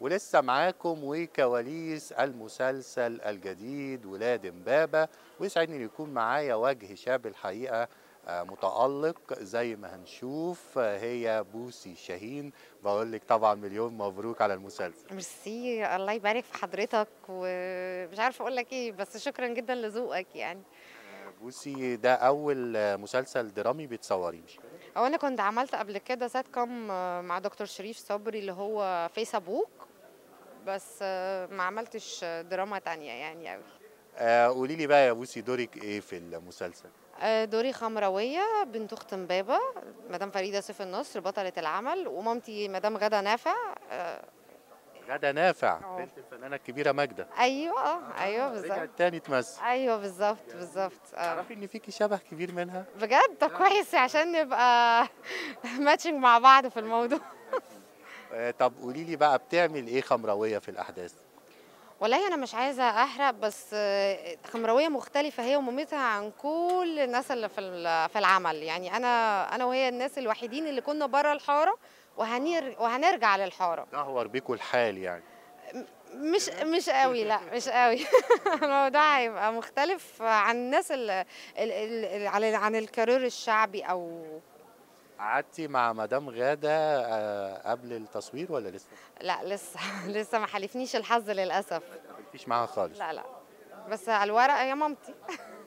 ولسه معاكم وكواليس المسلسل الجديد ولاد امبابة ويسعدني ان يكون معايا وجه شاب الحقيقة آه، متألق زي ما هنشوف آه، هي بوسي شاهين بقول لك طبعا مليون مبروك على المسلسل ميرسي الله يبارك في حضرتك ومش عارفه اقول لك ايه بس شكرا جدا لذوقك يعني بوسي ده أول آه، مسلسل درامي بتصوريه مش كده؟ هو انا كنت عملت قبل كده سات كوم مع دكتور شريف صبري اللي هو فيس ابوك بس ما عملتش دراما تانية يعني قوي آه، قولي لي بقى يا بوسي دورك ايه في المسلسل؟ دوري خمروية بنت أخت مبابة مدام فريدة سيف النصر بطلة العمل ومامتي مدام غدا نافع آه، غدا نافع آه. بنت الفنانة الكبيرة ماجدة أيوة آه، أيوة رجعت بالظبط تاني تمثل أيوة بالظبط بالظبط آه. تعرفي ان فيكي شبه كبير منها؟ بجد طب كويس عشان نبقى ماتشنج مع بعض في الموضوع آه، طب قولي لي بقى بتعمل ايه خمروية في الأحداث؟ والله انا مش عايزه احرق بس آه، خمرويه مختلفه هي ومامتها عن كل الناس اللي في ال- في العمل يعني انا انا وهي الناس الوحيدين اللي كنا بره الحاره وهنير وهنرجع للحاره دهور بيكوا الحال يعني مش مش قوي لا مش قوي الموضوع هيبقى مختلف عن الناس اللي عن عن الكارير الشعبي او قعدتي مع مدام غادة آه، قبل التصوير ولا لسه؟ لا لسه لسه ما حالفنيش الحظ للاسف ما قابلتيش معاها خالص لا لا بس على الورق هي مامتي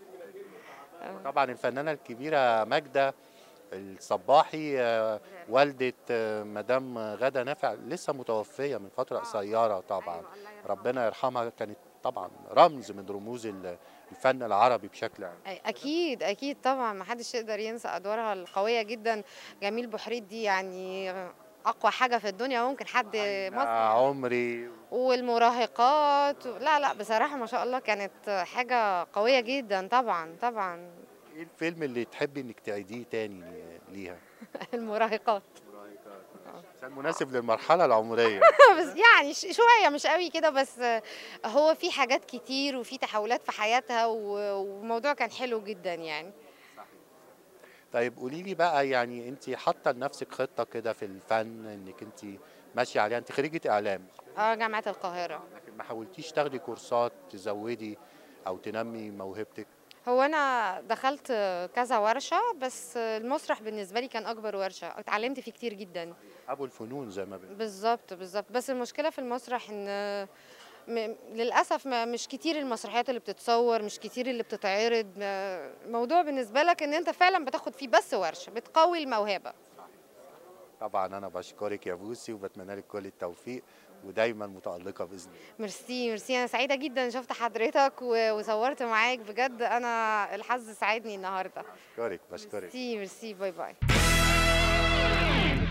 طبعا الفنانة الكبيرة ماجدة الصباحي آه، والدة آه، مدام غادة نافع لسه متوفية من فترة قصيرة طبعا ربنا يرحمها كانت طبعا رمز من رموز ال- الفن العربي بشكل عام أي- اكيد اكيد طبعا ما حدش يقدر ينسى ادوارها القويه جدا جميل بحريت دي يعني اقوى حاجه في الدنيا ممكن حد آه، مصري عمري والمراهقات لا لا بصراحه ما شاء الله كانت حاجه قويه جدا طبعا طبعا ايه الفيلم اللي تحبي انك تعيديه تاني ليها؟ المراهقات عشان مناسب للمرحلة العمرية بس يعني ش- شويه مش قوي كده بس هو في حاجات كتير وفي تحولات في حياتها و- والموضوع كان حلو جدا يعني طيب قولي لي بقى يعني انت حاطه لنفسك خطه كده في الفن انك انت ماشيه عليها انت خريجه اعلام اه جامعه القاهره لكن ما حاولتيش تاخدي كورسات تزودي او تنمي موهبتك هو انا دخلت كذا ورشه بس المسرح بالنسبه لي كان اكبر ورشه اتعلمت فيه كتير جدا ابو الفنون زي ما بنقول بالظبط بالظبط بس المشكله في المسرح ان م- للاسف ما مش كتير المسرحيات اللي بتتصور مش كتير اللي بتتعرض ما- الموضوع بالنسبه لك ان انت فعلا بتاخد فيه بس ورشه بتقوي الموهبه طبعا انا بشكرك يا بوسي وبتمنى لك كل التوفيق ودايما متالقه باذن الله ميرسي ميرسي انا سعيده جدا شفت حضرتك و- وصورت معاك بجد انا الحظ ساعدني النهارده بشكرك بشكرك ميرسي ميرسي باي باي